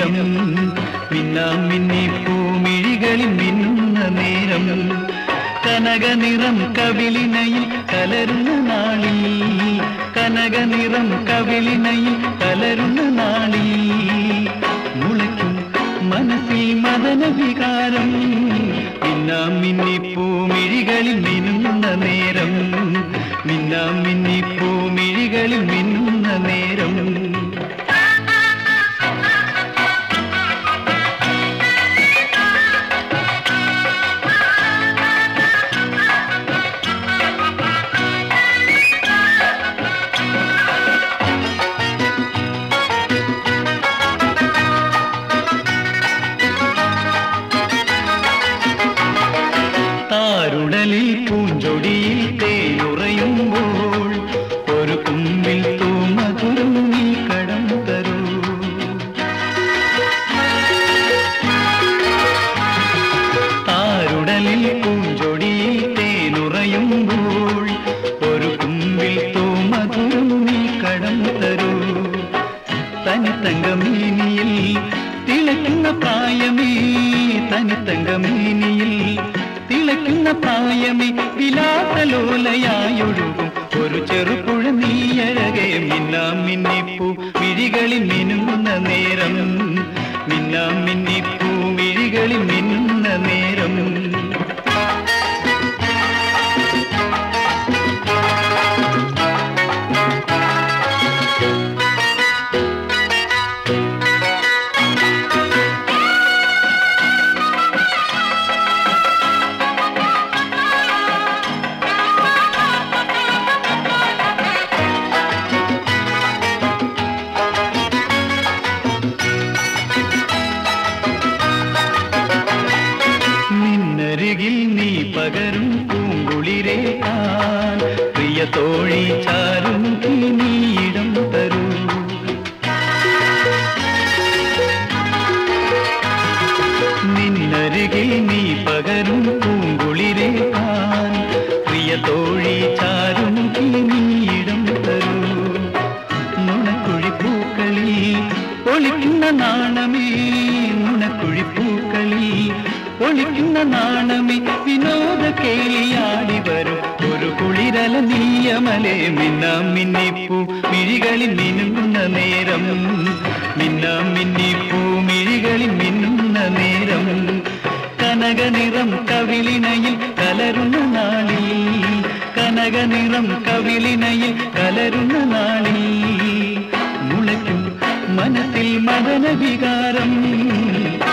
നേരം മിന്നാം മിന്നി പൂമിഴികളിൽ മിന്നുന്ന നേരം കനകനിറം കവിളിനയിൽ കലരുന്ന നാളിൽ കനകനിറം കവിളിനയിൽ കലരുന്ന നാളിൽ മുളയ്ക്കും മനസ്സിൽ മദന വികാരം മിന്നാം മിന്നി പൂമിഴികളിൽ മിന്നുന്ന നേരം മിന്നാം മിന്നി പൂമിഴികളിൽ മിന്നുന്ന നേരം താരുടലിൽ പൂഞ്ചൊടിയിൽ തേയുറയുമ്പോൾ ഒരു കുമ്പിൽ തൂമധുരം നീ കടം തരൂ താരുടലിൽ പൂഞ്ചൊടിയിൽ തേനുറയുമ്പോൾ ഒരു കുമ്പിൽ തൂമധുരം നീ കടം തരൂ തനിത്തങ്കമേനിയിൽ തിളയ്ക്കുന്ന പ്രായമേ തനിത്തങ്കമേനിയിൽ തിളയ്ക്കുന്ന പ്രായമേ വിലാസലോലയായൊഴുകും ഒരു ചെറുപുഴ നീയഴകെ മിന്നാം മിന്നിപ്പൂ മിഴികളിൽ മിന്നുന്ന നേരം മിന്നാം മിന്നിപ്പൂ മിഴികളിൽ മിന്നുന്ന നേരം നിന്നരികിൽ നീ പകരും പൂങ്കുളിരേ താൻ പ്രിയ തോഴി ചാരും നീയിടം തരൂ നിന്നരികിൽ നീ പകരും പൂങ്കുളിരേ താൻ പ്രിയ തോഴി ചാരും നീയിടം തരൂ നുണക്കുഴിപ്പൂക്കളിൽ ഒളിക്കുന്ന നാണമേ നുണക്കുഴിപ്പൂക്കളിൽ ഒളിക്കുന്ന നാണമേ വിനോദ കേളിയാടി വരും ഒരു കുളിരല നീയമലേ മിന്നാം മിന്നിപ്പൂ മിഴികളിൽ മിന്നുന്ന നേരം മിന്നാം മിന്നിപ്പൂ മിഴികളിൽ മിന്നുന്ന നേരം കനകനിറം കവിളിനയിൽ കലരുന്ന നാളിൽ കനകനിറം കവിളിനയിൽ കലരുന്ന നാളിൽ മുളയ്ക്കും മനസ്സിൽ മദന വികാരം